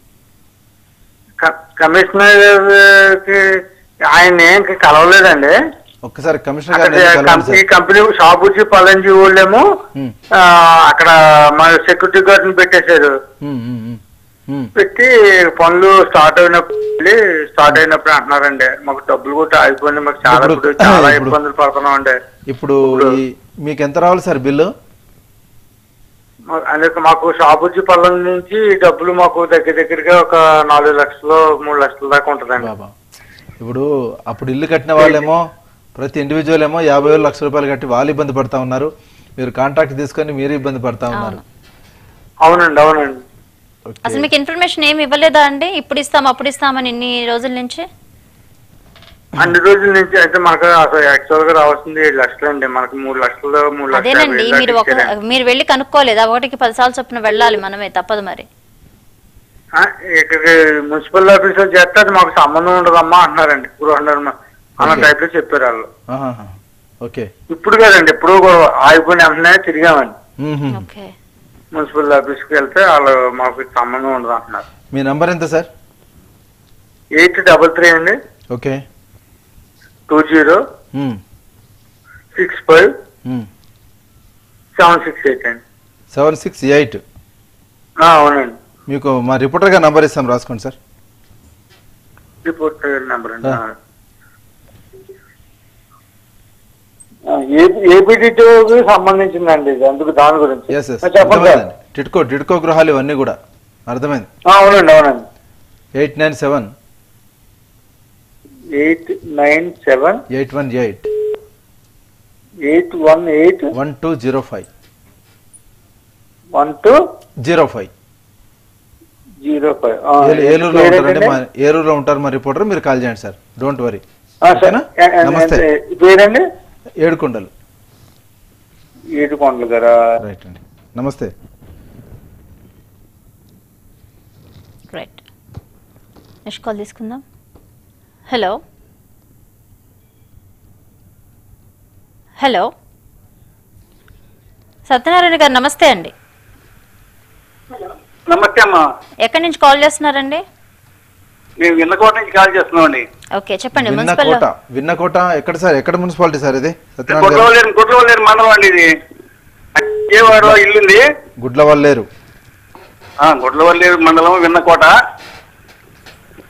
క- కమిషనర్ కి ఆయన ఇంకా కలవలేదండి ఒక్కసారి కమిషనర్ అక్కడ గారిని వెళ్ళి కలవండి company sir company Shapoorji Pallonji వాళ్ళేమో ఉమ్. ఆ, అక్కడ మన సెక్యూరిటీ గార్డ్ ని పెట్టేశారు ఉమ్, ఉమ్, ఉమ్. ఉమ్. పెట్టి పనులు స్టార్ట్ అయినప్పుడు వెళ్ళి స్టార్ట్ అయినప్పుడు అంటున్నారండి మాకు డబ్బులు కూడా ఆగిపోయింది మాకు చాలా ఇప్పుడు- ఇప్పుడు చాలా ఇప్పుడు- ఇబ్బందులు పడుతున్నాం అండి ఇప్పుడు ఈ మీకు ఎంత రావాలి సార్ బిల్లు మా- అందుకే మాకు షాపూర్చి పల్లం నుంచి డబ్బులు మాకు దగ్గర దగ్గరగా ఒక నాలుగు లక్షలు మూడు లక్షల దాకా ఉంటుందండి బాబా ఇప్పుడు అప్పుడు ఇల్లు కట్టిన వాళ్ళేమో ప్రతి ఇండివిజువల్ ఏమో యాభై వేలు లక్ష రూపాయలు కట్టి వాళ్ళు ఇబ్బంది పడతా ఉన్నారు మీరు కాంట్రాక్ట్ తీసుకొని మీరు ఇబ్బంది పడతా ఉన్నారు అవునండి అవునండి ఓకే. అసలు మీకు ఇన్ఫర్మేషన్ ఏమి ఇవ్వలేదా అండి ఇప్పుడు ఇస్తాం అప్పుడు ఇస్తామని ఇన్ని రోజుల నుంచి అన్ని రోజుల నుంచి అయితే మనకు అసలు యాక్చువల్ గా రావాల్సింది ఏడు లక్షలు అండి మనకు మూడు లక్షలు మూడు లక్షల యాభై అదేనండి వేలు మీరు దాకా ఒక ఇచ్చారండి. మీరు వెళ్ళి కనుక్కోలేదా ఒకటికి పదిసార్లు చొప్పున వెళ్ళాలి మనమే తప్పదు మరి ఆ, ఇక్కడికి మున్సిపల్ ఆఫీస్ లో చేస్తే అది మాకు సంబంధం ఉండదమ్మా అంటున్నారండి గృహ నిర్మాణం అన్న ఓకే. టైప్ లో చెప్పారు వాళ్ళు ఆహాహా. ఓకే ఇప్పుడు కదండి ఎప్పుడు కూడా ఆగిపోయిన వెంటనే తిరిగామండి మ్మ్హ. ఓకే మున్సిపల్ ఆఫీస్ కి వెళ్తే వాళ్ళు మాకు సంబంధం ఉండదు అంటున్నారు మీ నంబర్ ఎంత సార్ ఎయిట్ డబల్ త్రీ అండి ఓకే టూ జీరో మ్మ్. సిక్స్ ఫైవ్ మ్మ్. సెవెన్ సిక్స్ ఎయిట్ అండి సెవెన్ సిక్స్ ఎయిట్ ఆ, అవునండి మీకు మా రిపోర్టర్ గారు నంబర్ ఇస్తాం రాసుకోండి సార్ రిపోర్ట్ నెంబర్ అండి ఆ. ఏపీటీకి సంబంధించిందండి ఇది అందుకు దాని గురించి ఎస్ ఎస్ ఆ, చెప్పండి సార్. టిడ్కో టిడ్కో గృహాలు ఇవన్నీ కూడా అర్థమైంది ఆ, అవునండి అవునండి eight nine seven eight nine seven eight one eight eight one eight one two zero five one two zero five zero five ఏలూరులో ఉంటారండి మా ఏలూరులో ఉంటారు మా రిపోర్టర్ మీరు కాల్ చేయండి సార్ డోంట్ వరీ ఓకేనా నమస్తే పేరండి ఏడుకొండలు ఏడుకొండలు గారా రైట్ అండి నమస్తే రైట్ నెక్స్ట్ కాల్ తీసుకుందాం హలో హలో సత్యనారాయణ గారు నమస్తే అండి నమస్తే అమ్మా ఎక్కడి నుంచి కాల్ చేస్తున్నారండి మేము విన్నకోట నుంచి కాల్ చేస్తున్నామండి ఓకే చెప్పండి మున్సిపల్ విన్నకోట విన్నకోట ఎక్కడ సార్ ఎక్కడ మున్సిపాలిటీ సార్ ఇది సత్యనారాయణ గారు గుడ్లవల్లేరు గుడ్లవల్లేరు మండలం అండి ఇది విజయవాడలో ఇల్లుంది గుడ్ల వల్లేరు ఆ, గుడ్లవల్లేరు మండలం విన్నకోట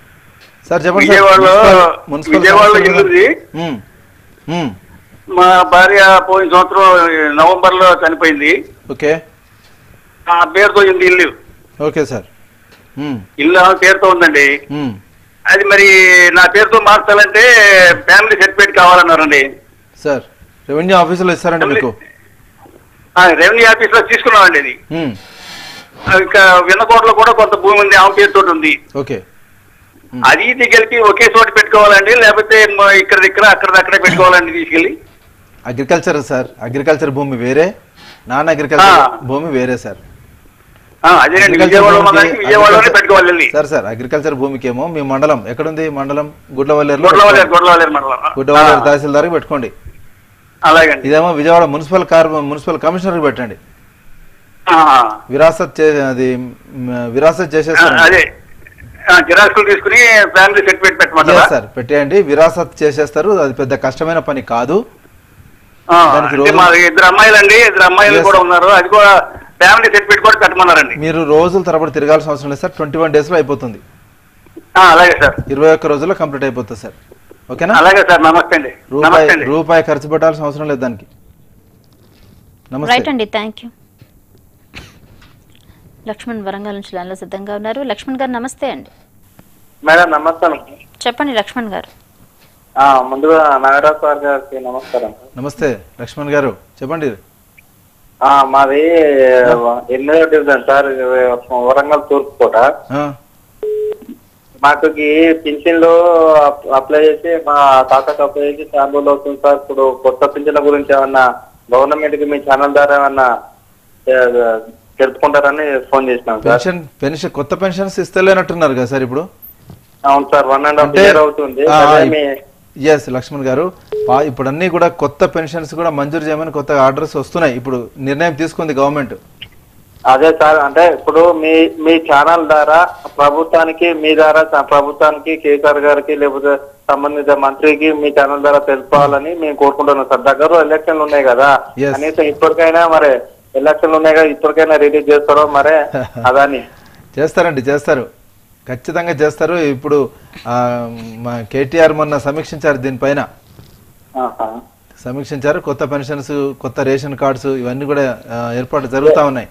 సార్ చెప్పండి సార్ విజయవాడలో మున్సిపల్- మున్సిపల్ విజయవాడలో సమస్యలు ఇల్లుంది ఉమ్, ఉమ్, మా భార్య పోయిన సంవత్సరం నవంబర్ లో చనిపోయింది ఓకే ఆ పేరుతో ఉంది ఇల్లు ఓకే సార్ ఉమ్, ఇల్లు ఆమె పేరుతో ఉందండి ఉమ్, అది మరి నా పేరుతో మార్చాలంటే ఫ్యామిలీ సర్టిఫికేట్ కావాలన్నారండి సార్ రెవెన్యూ ఆఫీసులో ఇస్తారండి మీకు ఆ, రెవెన్యూ ఆఫీస్ లో తీసుకున్నామండి అది ఉమ్, అది ఇంకా విన్నకోటలో కూడా కొంత భూమి ఉంది ఆమె పేరుతో ఉంది ఓకే అది ఇది కలిపి ఒకే చోట పెట్టుకోవాలండి లేకపోతే మ- ఇక్కడ ఇక్కడ అక్కడ అక్కడే పెట్టుకోవాలండి తీసుకెళ్ళి అగ్రికల్చర్ సార్ అగ్రికల్చర్ భూమి వేరే నాన్ అగ్రికల్చర్ ఆ. భూమి వేరే సార్ ఆ, అదేనండి అగ్రికల్చర్ విజయవాడలో భూమికి- మనకి విజయవాడలోనే అగ్రికల్చర్- పెట్టుకోవాలండి సార్ సార్ అగ్రికల్చర్ భూమికి ఏమో మీ మండలం ఎక్కడుంది మండలం గుడ్లవల్లేరులో గొడవలేరు గొడవలేరు మండలం గుడ్లవల్లేరు ఆ, తహసీల్దార్కి పెట్టుకోండి అలాగండి ఇదేమో విజయవాడ మున్సిపల్ కార్ మున్సిపల్ కమిషనర్కి పెట్టండి ఆ, విరాసత్ చే అది మ్, విరాసత్ ఆ, చేసేస్తారు అదే జిరాక్స్లు తీసుకుని ఫ్యామిలీ సర్టిఫికేట్ పెట్టమంటారా Yes, సార్ పెట్టేయండి విరాసత్ చేసేస్తారు అది పెద్ద కష్టమైన పని కాదు ఆ, దానికి అంటే రోజు- మా ఇద్దరు అమ్మాయిలండి ఇద్దరు అమ్మాయిలు Yes. కూడా ఉన్నారు అది కూడా ఫ్యామిలీ సర్టిఫికేట్ కూడా పెట్టమన్నారండి మీరు రోజుల తరబడి తిరగాల్సిన అవసరం లేదు సార్ ట్వంటీ వన్ డేస్లో అయిపోతుంది ఆ, అలాగే సార్ ఇరవై ఒక్క రోజుల్లో కంప్లీట్ అయిపోతుంది సార్ ఓకేనా అలాగే సార్ నమస్తే అండి రూపాయి నమస్తే అండి రూపాయి ఖర్చు పెట్టాల్సిన అవసరం లేదు దానికి రైట్ నమస్తే అండి థ్యాంక్ యూ లక్ష్మణ్ వరంగల్ నుంచి లైన్లో సిద్ధంగా ఉన్నారు లక్ష్మణ్ గారు నమస్తే అండి మేడం నమస్కారం చెప్పండి లక్ష్మణ్ గారు ఆ, ముందుగా నాగరాజ్ సార్ గారికి నమస్కారం నమస్తే లక్ష్మణ్ గారు చెప్పండి ఆ, మాది ఎనిమిదో డివిజన్ సార్ వరంగల్ తూర్పు కోట ఆ, మాకు ఈ పింఛన్లు అప్- అప్లై చేసి మా తాతకు అప్లై చేసి చాలా రోజులు అవుతుంది సార్ ఇప్పుడు కొత్త పింఛన్ల గురించి ఏమన్నా గవర్నమెంట్ కి మీ ఛానల్ ద్వారా ఏమన్నా ఏ, తెలుపుకుంటారని ఫోన్ చేసినాం సార్ పెన్షన్ పెన్షన్ కొత్త పెన్షన్స్ ఇస్తలేనట్టున్నారు కదా సార్ ఇప్పుడు అవును సార్ వన్ అండ్ హాఫ్ అంటే ఇయర్ అవుతుంది అదే మీ ఎస్ లక్ష్మణ్ గారు పా- ఇప్పుడు అన్ని కూడా కొత్త పెన్షన్స్ కూడా మంజూరు చేయమని కొత్త ఆర్డర్స్ వస్తున్నాయి ఇప్పుడు నిర్ణయం తీసుకుంది గవర్నమెంట్ అదే సార్ అంటే ఇప్పుడు మీ మీ ఛానల్ ద్వారా ప్రభుత్వానికి మీ ద్వారా స- ప్రభుత్వానికి కేసీఆర్ గారికి లేకపోతే సంబంధిత మంత్రికి మీ ఛానల్ ద్వారా తెలుసుకోవాలని మేము కోరుకుంటున్నాం సార్ దగ్గర ఎలక్షన్లు ఉన్నాయి కదా Yes. కనీసం ఇప్పటికైనా మరి ఎలక్షన్లు ఉన్నాయి కదా ఇప్పటికైనా రిలీజ్ చేస్తారో మరే అదని చేస్తారండి చేస్తారు ఖచ్చితంగా చేస్తారు ఇప్పుడు ఆ, మా కేటీఆర్ మొన్న సమీక్షించారు దీనిపైన ఆహా. సమీక్షించారు కొత్త పెన్షన్స్ కొత్త రేషన్ కార్డ్స్ ఇవన్నీ కూడా ఆ, ఏర్పాటు జరుగుతూ ఉన్నాయి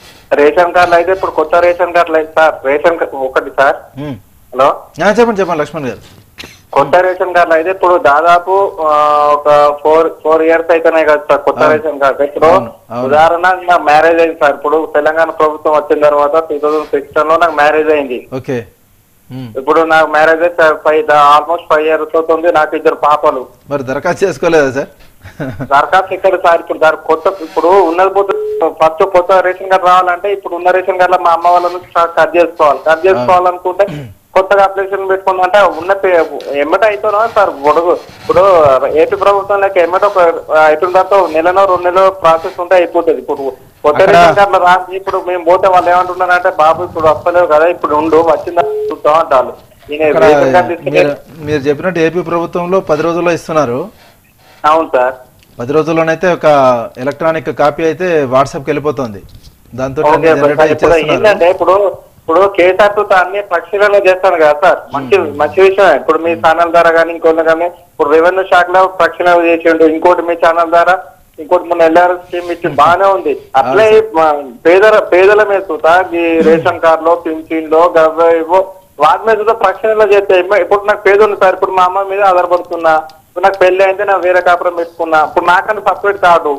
రేషన్ కార్డులు అయితే ఇప్పుడు కొత్త రేషన్ కార్డులు అయితే సార్ రేషన్ కా- ఒకటి సార్ ఉమ్. హలో ఆ, చెప్పండి చెప్పండి లక్ష్మణ్ గారు కొత్త రేషన్ కార్డులు అయితే ఇప్పుడు దాదాపు ఆ, ఒక ఫోర్ ఫోర్ ఇయర్స్ అయితేనే కదా సార్ కొత్త అవును. రేషన్ కార్డు ఇప్పుడు అవును, అవును. ఉదాహరణ నా మ్యారేజ్ అయింది సార్ ఇప్పుడు తెలంగాణ ప్రభుత్వం వచ్చిన తర్వాత టూ థౌసండ్ సిక్స్టీన్ లో నాకు మ్యారేజ్ అయింది ఓకే ఉమ్. ఇప్పుడు నాకు మ్యారేజ్ అయితే ఫైవ్ ఆల్మోస్ట్ ఫైవ్ ఇయర్స్ అవుతుంది నాకు ఇద్దరు పాపలు మరి దరఖాస్తు చేసుకోలేదా సార్ దరఖాస్తు ఇక్కడ సార్ ఇప్పుడు దాని కొత్త ఇప్పుడు ఉన్నది పోతే ఫస్ట్ కొత్త రేషన్ కార్డు రావాలంటే ఇప్పుడు ఉన్న రేషన్ కార్డులో మా అమ్మ వాళ్ళ నుంచి కట్ చేసుకోవాలి కట్ చేసుకోవాలనుకుంటే కొత్తగా అప్లికేషన్ పెట్టుకుందంటే ఉన్న ఎమ్మట అవుతున్నా సార్ పొడుగు ఇప్పుడు ఏపీ ప్రభుత్వం లెక్క ఎమ్మట ఎటుందో నెలలో రెండు నెలలు ప్రాసెస్ ఉంటే అయిపోతుంది ఇప్పుడు కొత్త అక్కడ- రేషన్ కార్డులో రాసి ఇప్పుడు మేము పోతే వాళ్ళు ఏమంటున్నారంటే బాబు ఇప్పుడు వస్తలేవు కదా ఇప్పుడు ఉండు వచ్చిందా చూద్దాం అంటారు ఈయన ఇక్కడ రేషన్ కార్డు తీసుకెళ్ళి మీరు మీరు చెప్పినట్టు ఏపీ ప్రభుత్వంలో పది రోజుల్లో ఇస్తున్నారు అవును సార్ పది రోజుల్లోనైతే ఒక ఎలక్ట్రానిక్ కాపీ అయితే వాట్సాప్కి వెళ్ళిపోతుంది దాంతో ఓకే సార్. జనరేట్ ఇప్పుడు చేస్తున్నారు ఏంటంటే ఇప్పుడు ఇప్పుడు కేసీఆర్ తో అన్ని పరిశీలన చేస్తాను కదా సార్ మంచి మంచి విషయం ఇప్పుడు మీ ఛానల్ ద్వారా కానీ ఇంకోటి కానీ ఇప్పుడు రెవెన్యూ శాఖలో ప్రక్షాళన చేసిండు ఇంకోటి మీ ఛానల్ ద్వారా ఇంకోటి మన ఎల్ఆర్ స్కీమ్ ఇచ్చి బాగానే ఉంది అట్లే మా పేదల పేదల మీద చూతా ఈ రేషన్ కార్డులో పింఛన్లో గవ్వ ఇవో వాటి మీద కూడా ప్రక్షాళన చేస్తే ఇమ్మ- ఇప్పుడు నాకు పేద ఉంది సార్ ఇప్పుడు మా అమ్మ మీద ఆధారపడుతున్నా ఇప్పుడు నాకు పెళ్లి అయితే నా వేరే కాపురం పెట్టుకున్నా ఇప్పుడు నాకంటే సపరేట్ కార్డు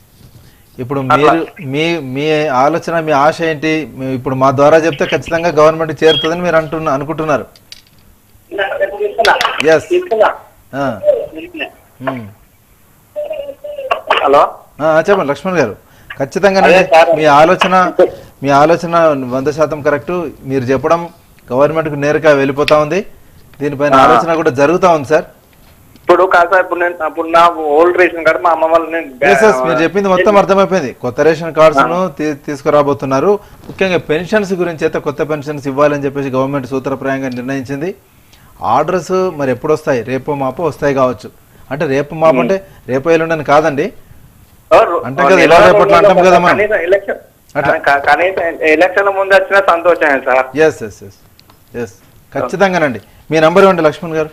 ఇప్పుడు మీరు మీ మీ ఆలోచన మీ ఆశ ఏంటి మీ- ఇప్పుడు మా ద్వారా చెప్తే ఖచ్చితంగా గవర్నమెంట్ చేరుతుందని మీరు అంటున్న అనుకుంటున్నారు ఎస్ హలో చెప్పండి లక్ష్మణ్ గారు ఖచ్చితంగా అదే సార్. మీ ఆలోచన మీ ఆలోచన వంద శాతం కరెక్ట్ మీరు చెప్పడం గవర్నమెంట్కు నేరుగా వెళ్ళిపోతా ఉంది దీనిపైన ఆ. ఆలోచన కూడా జరుగుతా ఉంది సార్ ఇప్పుడు కాదు సార్ ఇప్పుడు నేను ఇప్పుడు నా ఓల్డ్ రేషన్ కార్డు మా అమ్మ వాళ్ళు నేను ఎస్ ఎస్ మీరు చెప్పింది మొత్తం అర్థమైపోయింది కొత్త రేషన్ కార్డ్స్ ను తీ- తీసుకురాబోతున్నారు ముఖ్యంగా పెన్షన్స్ గురించి అయితే కొత్త పెన్షన్స్ ఇవ్వాలని చెప్పేసి గవర్నమెంట్ సూత్రప్రాయంగా నిర్ణయించింది ఆర్డర్స్ మరి ఎప్పుడు వస్తాయి రేపు మాపో వస్తాయి కావచ్చు అంటే రేపు మాపు అంటే రేపు ఎల్లుండని కాదండి అంటాం కదా ఇలా రేపట్లో అంటాం కదా మనం కనీసం ఎలక్షన్ అట్లా. క- కనీసం ఎలక్షన్ ముందు వచ్చినా సంతోషమే sir yes yes yes yes ఖచ్చితంగానండి మీ నంబర్ ఇవ్వండి లక్ష్మణ్ గారు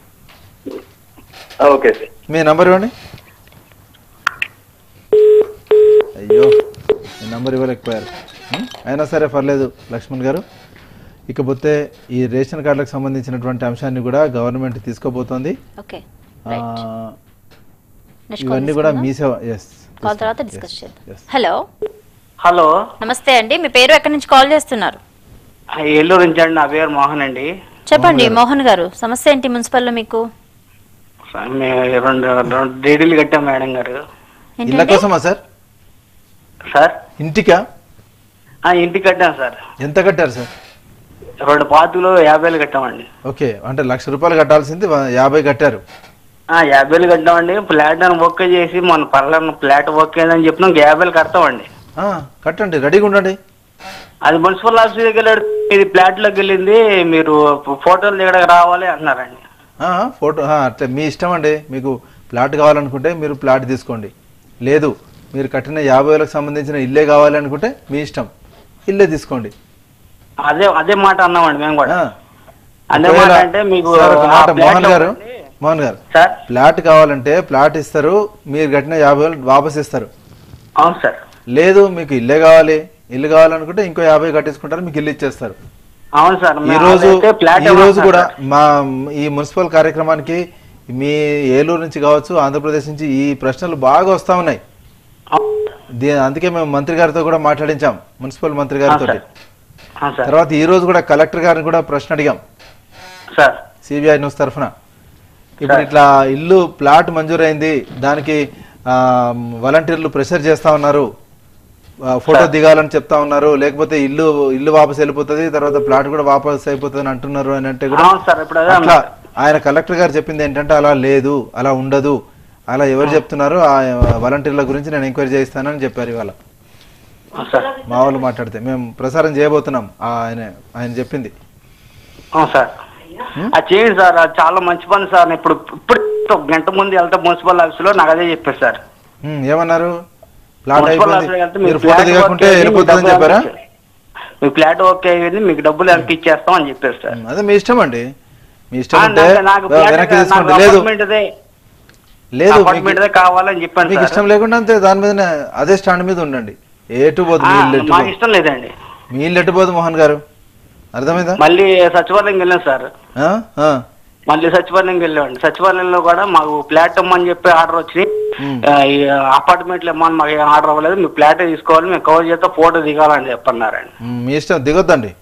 ఓకే సార్ మీ నంబర్ ఇవ్వండి అయ్యో మీ నంబర్ ఇవ్వలేకపోయారు ఉం? అయినా సరే పర్లేదు లక్ష్మణ్ గారు ఇకపోతే ఈ రేషన్ కార్డులకు సంబంధించినటువంటి అంశాన్ని కూడా గవర్నమెంట్ తీసుకోబోతోంది ఓకే ఆ, నెక్స్ట్ ఇవన్నీ కూడా మీ సేవ ఎస్ కాల్ తర్వాత డిస్కస్ చేద్దాం హలో హలో నమస్తే అండి మీ పేరు ఎక్కడి నుంచి కాల్ చేస్తున్నారు ఏలూరు నుంచి అండి నా పేరు మోహన్ అండి చెప్పండి మోహన్ గారు సమస్య ఏంటి మున్సిపల్లో మీకు మేము రెండు రెండు డీడీలు కట్టాం మేడం గారు ఇళ్ళ కోసమా సార్ సార్ ఇంటికా ఆ, ఇంటికి కట్టాం సార్ ఎంత కట్టారు సార్ రెండు పాతులు యాభైలు కట్టామండి ఓకే అంటే లక్ష రూపాయలు కట్టాల్సింది వ- యాభై కట్టారు ఆ, యాభైలు కట్టామండి ఫ్లాట్ అని ఓకే చేసి మన పర్లేదు ఫ్లాట్ ఓకే అని చెప్పిన ఇంక యాభైలు కడతామండి ఆ, కట్టండి రెడీగా ఉండండి అది మున్సిపల్ ఆఫీస్ దగ్గర వెళ్తే ఇది ఫ్లాట్ లోకి వెళ్ళింది మీరు ఫోటోలు దిగడానికి రావాలి అన్నారండి ఆ, ఫోటో ఆ, అట్లా మీ ఇష్టం అండి మీకు ప్లాట్ కావాలనుకుంటే మీరు ప్లాట్ తీసుకోండి లేదు మీరు కట్టిన యాభై వేలకు సంబంధించిన ఇల్లే కావాలనుకుంటే మీ ఇష్టం ఇల్లే తీసుకోండి అదే అదే మాట అన్నామండి మేము కూడా అదే మాట ఒకవేళ- అంటే మీకు సార్, ఒక ఆ మాట ఫ్లాట్ మోహన్ లో గారు మోహన్ గారు సార్ ప్లాట్ కావాలంటే ప్లాట్ ఇస్తారు మీరు కట్టిన యాభై వేలు వాపస్ ఇస్తారు అవును సార్ లేదు మీకు ఇల్లే కావాలి ఇల్లు కావాలనుకుంటే ఇంకో యాభై కట్టించుకుంటారు మీకు ఇల్లు ఇచ్చేస్తారు అవును సార్ ఈ మేము రోజు అదైతే ఫ్లాట్ ఈ రోజు ఇవ్వమంటున్నాం కూడా సార్. మా ఈ మున్సిపల్ కార్యక్రమానికి మీ ఏలూరు నుంచి కావచ్చు ఆంధ్రప్రదేశ్ నుంచి ఈ ప్రశ్నలు బాగా వస్తా ఉన్నాయి దీ- అందుకే మేము మంత్రి గారితో కూడా మాట్లాడించాం మున్సిపల్ మంత్రి గారితో ఆ, సార్ తర్వాత ఈ రోజు కూడా కలెక్టర్ గారిని కూడా ప్రశ్న అడిగాం సార్ సిబిఐ న్యూస్ తరఫున ఇప్పుడు ఇట్లా ఇల్లు ప్లాట్ మంజూరైంది దానికి ఆ, వాలంటీర్లు ప్రెషర్ చేస్తా ఉన్నారు ఆ, ఫోటో దిగాలని చెప్తా ఉన్నారు లేకపోతే ఇల్లు ఇల్లు వాపస్ వెళ్ళిపోతుంది తర్వాత ప్లాట్ కూడా వాపస్ అయిపోతుంది అని అంటున్నారు అని అంటే కూడా అవును సార్ ఇప్పుడు అదే అట్లా అన్నారు. ఆయన కలెక్టర్ గారు చెప్పింది ఏంటంటే అలా లేదు అలా ఉండదు అలా ఎవరు చెప్తున్నారు ఆ వాలంటీర్ల గురించి నేను ఎంక్వైరీ చేయిస్తానని చెప్పారు ఇవాళ అవును సార్ మా వాళ్ళు మాట్లాడితే మేము ప్రసారం చేయబోతున్నాం ఆ ఆయన ఆయన చెప్పింది అవును సార్ అది చేయండి సార్ అది చాలా మంచి పని సార్ ఇప్పుడు ఇప్పుడు ఒక గంట ముందు వెళ్తే మున్సిపల్ ఆఫీస్ లో నాకు అదే చెప్పారు సార్ ఉమ్, ఏమన్నారు ప్లాట్ మున్సిపల్ అయిపోయింది ఆఫీస్కి వెళ్తే మీరు మీ ఫోటో ఫ్లాట్ దిగకుంటే ఓకే అయింది, వెళ్ళిపోతుందని మీ చెప్పారా డబ్బులు మీ ఫ్లాట్ ఓకే అయింది మీకు డబ్బులు వెనక్కి ఇచ్చేస్తాం అని చెప్పారు సార్ అదే మీ ఇష్టం అండి మీ ఇష్టం ఆ, ఉంటే నాకు- నాకు ఫ్లాట్ వెనక్కి నాకు తీసుకోండి లేదు apartment దే లేదు మీకు- అపార్ట్మెంట్ దే కావాలని చెప్పాను మీకు సార్ ఇష్టం లేకుండా అంతే దాని మీద అదే స్టాండ్ మీద ఉండండి ఎటు పోదు మీ ఆ, ఇల్లు ఎటు మాకు పోదు. ఇష్టం లేదండి మీ ఇల్లు ఎటు పోదు మోహన్ గారు అర్థమైందా మళ్ళీ సచివాలయం వెళ్ళాం సార్ ఆ? ఆ. మళ్ళీ సచివాలయం వెళ్ళామండి సచివాలయంలో కూడా మాకు ఫ్లాట్ ఇమ్మని చెప్పి ఆర్డర్ వచ్చి ఆ, ఈ అపార్ట్మెంట్లు ఇమ్మని మాకు ఏం ఆర్డర్ అవ్వలేదు మీ ఫ్లాట్ తీసుకోవాలి మేము కవర్ చేస్తే ఫోటో దిగాలని చెప్పన్నారండి ఉమ్, మీ ఇష్టం దిగొద్దండి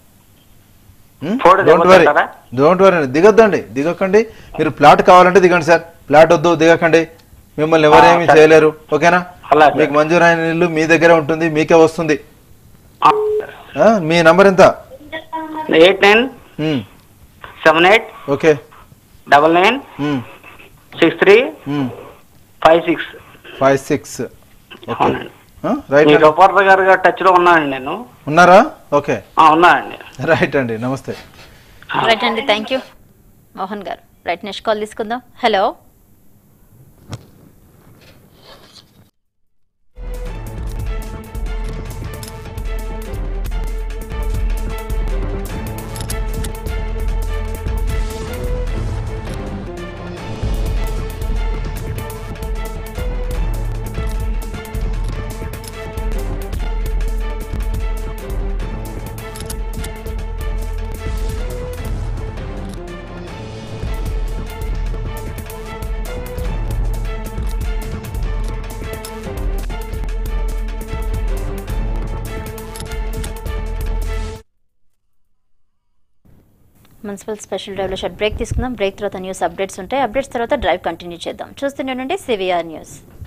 ఫోటో డోంట్ వరీ దిగొద్దంటారా? డోంట్ వరీ దిగొద్దండి దిగకండి మీరు ప్లాట్ కావాలంటే దిగండి సార్ ప్లాట్ వద్దు దిగకండి మిమ్మల్ని ఎవరేమీ సరే. చేయలేరు ఓకేనా అలాగే. మీకు మంజూరైన ఇల్లు మీ దగ్గరే ఉంటుంది మీకే వస్తుంది ఆ, మీ నంబర్ ఎంత ఎయిట్ నైన్ ఉమ్, seven eight okay double nine ఉమ్, సిక్స్ త్రీ ఉమ్, five six five six okay అవునండి. ఆ, రైట్ మీ అండి. గోపాల్ గారు టచ్ లో ఉన్నానండి నేను ఉన్నారా ఓకే ఆ, ఉన్నానండి రైట్ అండి నమస్తే రైట్ అండి థ్యాంక్ యూ మోహన్ గారు రైట్ నెక్స్ట్ కాల్ తీసుకుందాం హలో మున్సిపల్ స్పెషల్ డ్రైవ్లో షార్ట్ బ్రేక్ తీసుకుందాం బ్రేక్ తర్వాత న్యూస్ అప్డేట్స్ ఉంటాయి అప్డేట్స్ తర్వాత డ్రైవ్ కంటిన్యూ చేద్దాం చూస్తూనే ఉండండి సివిఆర్ న్యూస్